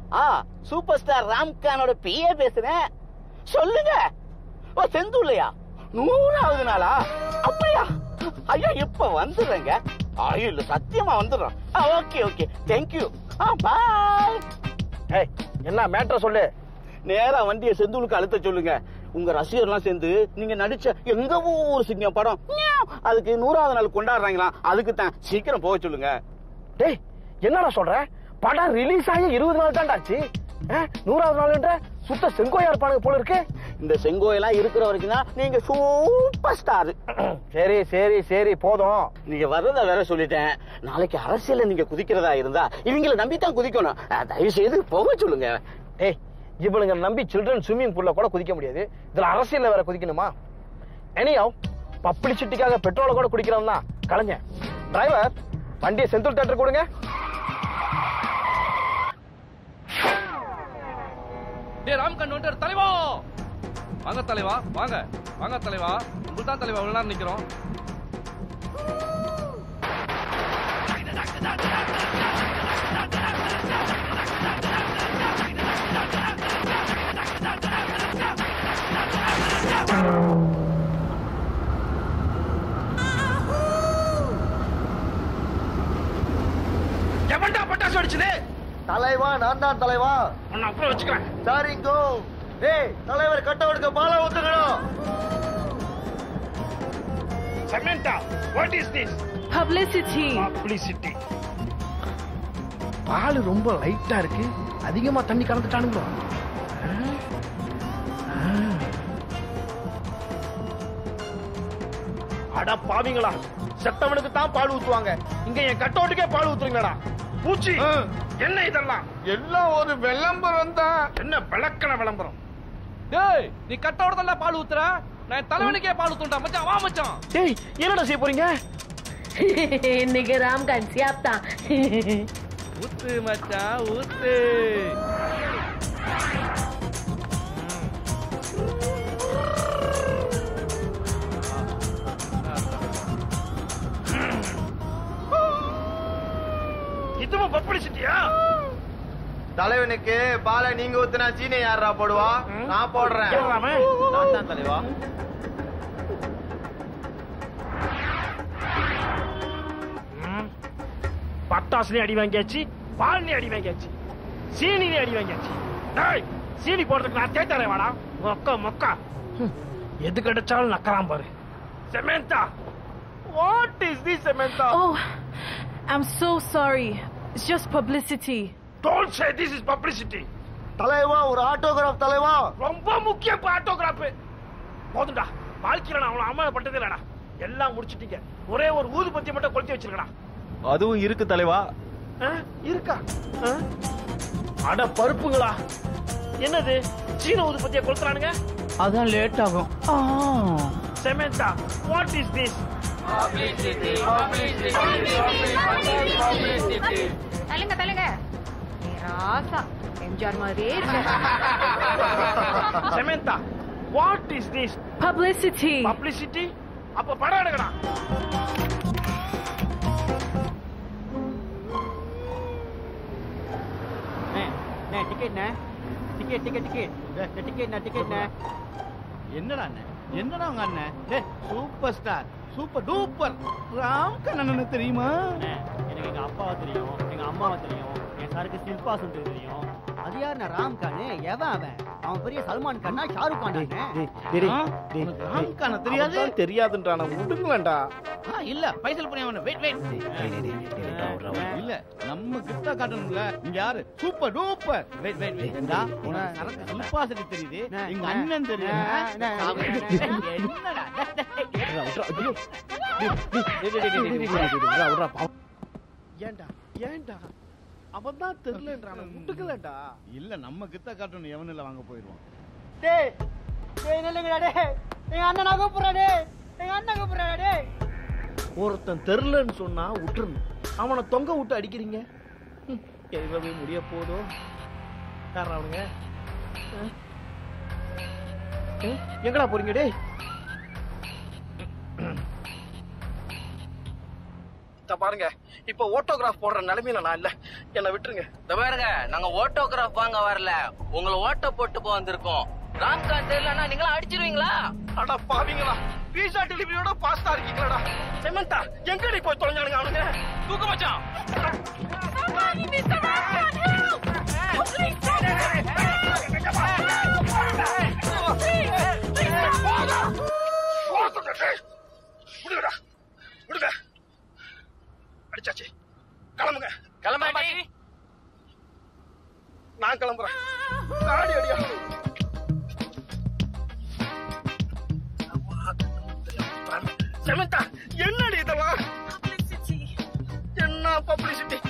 ஆ super star ராம்கானோட PA பேசுறேன் சொல்லுங்க ஓ செந்தூர்லையா நூறாவது நாளா அப்படியா ஐயா இப்ப வந்துடுறேங்க ஐயோ இல்ல சத்தியமா வந்துடுறோம் ஓகே ஓகே தேங்க்யூ ஆ பாய் ஏய் என்ன மேட்ரை சொல்லு நேரா வண்டியை செந்தூலுக்கு அழுத்த சொல்லுங்க உங்க ரசிகர்லாம் சேர்ந்து நீங்க நடிச்ச எங்க ஊர் சிங்கம் படம் மியாவ், அதுக்கு நூறாவது நாள் கொண்டாடுறாங்களாம் அதுக்கு தான் சீக்கிரம் போக சொல்லுங்க டேய் என்னடா சொல்ற படம் ரிலீஸ் ஆகி இருபது நாள் தான்டா ஆச்சு ஆ, நூறாவது நாள்ன்ற சுத்த செங்கோயா இருப்பானுங்க போல இருக்கு இந்த செங்கோயெல்லாம் இருக்கிற வரைக்கும் தான் நீங்க சூப்பர் ஸ்டார் சரி சரி சரி போதும் நீங்க வர்றத வேற சொல்லிட்டேன் நாளைக்கு அரசியல்ல நீங்க குதிக்கிறதா இருந்தா இவங்கள நம்பித்தான் குதிக்கணும் அஹ், தயவு செய்து போக சொல்லுங்க ஏய் இவனுங்க நம்பி சில்ட்ரன் ஸ்விம்மிங் பூல்ல கூட குதிக்க முடியாது இதுல அரசியல்ல வேற குதிக்கணுமா எனியாவ் பப்ளிசிட்டிக்காக பெட்ரோலை கூட குடிக்கிறவன் தான் கலைஞன் டிரைவர் வண்டியை செந்தூர் தேட்டர் கொடுங்க டேய் ராம்கண்ட் வந்துட்டார் தலைவா வாங்க தலைவா வாங்க வாங்க தலைவா உங்களுக்கு தான் தலைவா இவ்வளவு நேரம் நிக்கிறோம் எவன்டா பட்டாசு அடிச்சது தலைவா நான் தான் தலைவா உன்னை அப்புறம் வச்சுக்கிறேன் சாரிங்கோ ஏய் தலைவர் கட்டவனுக்கு பால ஊத்துக்கணும் Samantha what is this Publicity. Publicity பால் ரொம்ப லைட்டா இருக்கு அதிகமா தண்ணி கலந்துட்டானுங்களோ அட பாவிங்களா செத்தவனுக்கு தான் பால் ஊத்துவாங்க இங்க என் கட்டோட்டுக்கே பால் ஊத்துறீங்களா பூச்சி என்ன இதெல்லாம் எல்லாம் ஒரு விளம்பரம் தான் என்ன விளக்கண விளம்பரம் டேய் நீ கட்டோட பால் ஊத்துற நான் என் தலைவனுக்கே பால் ஊத்துண்டா மச்சான் வா மச்சான் டேய் என்னடா செய்ய போறீங்க இன்னைக்கு ராம்கான் சியாப்தான் ஊத்து மச்சான் ஊத்து இதுவும் பப்ளிசிட்டியா தலைவனுக்கு பாலை நீங்க ஊத்துனா சீனை யாரா போடுவா நான் போடுறேன் நான் தான் தலைவா பட்டாசுலயும் அடி வாங்கியாச்சு பால்லையும் அடி வாங்கியாச்சு சீனிலையும் அடி வாங்கியாச்சு டேய் சீனி போடுறதுக்கு நான் தேய்த்தரேன் வாடா மொக்க மொக்கா ஹம், எது கிடைச்சாலும் நக்கறான் பாரு Samantha what is the Samantha Oh, I'm so sorry. It's just publicity. Don't say this is publicity தலைவா ஒரு ஆட்டோகிராஃப் தலைவா ரொம்ப முக்கிய ஆட்டோகிராஃப் போதும்டா வாழ்க்கையில நான் அவ்வளவு அவமானப்பட்டதே இல்லடா எல்லாம் முடிச்சிட்டீங்க ஒரே ஒரு ஊதுபத்தி மட்டும் கொளுத்தி வச்சிருக்கடா அதுவும் இருக்கு தலைவா ஆ, இருக்கா ஆ? அட பருப்புங்களா என்னது சீன ஊதுபத்தியை கொளுத்துறானுங்க அதான் லேட் ஆகும் செமெண்டா வாட் இஸ் திஸ் தள்ளுங்க தள்ளுங்க ஏ ராசா எம்ஜிஆர் மாதிரியே இருக்கு Samantha what is this Publicity. Publicity அப்ப படம் எடுக்கடா டிக்கெட்ண்ணே டிக்கெட் டிக்கெட் டிக்கெட் டிக்கெட்ண்ணே டிக்கெட்ண்ணே என்னடா அண்ணன் என்னடா உங்க அண்ணன் டேய், super star super duper Ram Kannan தெரியுமா அண்ணே, எனக்கு எங்க அப்பாவை தெரியும் எங்க அம்மாவை தெரியும் என் சாருக்கு சில்பா சுந்தர் தெரியும் அது யாருண்ணா ராம் கானு எவன் அவன் அவன் பெரிய சல்மான் கானா ஷாருக் கான் உனக்கு ராம் கான தெரியாது தெரியாதுன்றான விடுங்களேன்டா ஆ, இல்ல பைசல் பண்ணி அவன வெயிட் வெயிட் இல்ல நம்ம கிஃப்டா காட்டணும்ல இங்க யாரு super duper wait wait wait இந்தா உனக்கு சரக்கு சில்பாசடி தெரியுது எங்க அண்ணன் தெரியும் என்னடா ஏன்டா ஏன்டா அவன் தான் தெரியலன்றான விட்டுக்கலடா இல்ல நம்ம கித்த காட்டணும் எவனில் வாங்க போயிருவான் டேய் டேய் நில்லுங்கடா டேய் எங்க அண்ணனா கூப்பிடுறா டேய் எங்க அண்ணன் கூப்பிடுறா டேய் ஒருத்தன் தெரியலன்னு சொன்னா விட்டுறணும் அவனை தொங்க விட்டு அடிக்கிறீங்க ஹம், எவ்வளவு முடிய போதோ யாரா அவனுங்க ஆ? ஆ? எங்கடா போறீங்க டேய் இத பாருங்க இப்ப ஓட்டோகிராஃப் போடுற நிலைமையில நான் இல்ல என்ன விட்டுருங்க இந்த பாருங்க நாங்க ஓட்டோகிராஃப் வாங்க வரல உங்களை ஓட்ட போட்டு போ வந்திருக்கோம் ராம்கான் தெரியலன்னா நீங்களா அடிச்சிருவீங்களா அடா பாவிங்களா பீஸா டெலிவரியோட பாஸ்தா இருக்கீங்களாடா செமந்தா எங்கடி போய் தொலைஞ்சானுங்க அவனுங்க தூக்க மச்சான் விடுங்கடா விடுங்க அடிச்சாச்சு கிளம்புங்க கிளம்பா நான் கிளம்புறேன் ஆடி அடியா செமந்தா என்னடி இதெல்லாம் என்ன பப்ளிசிட்டி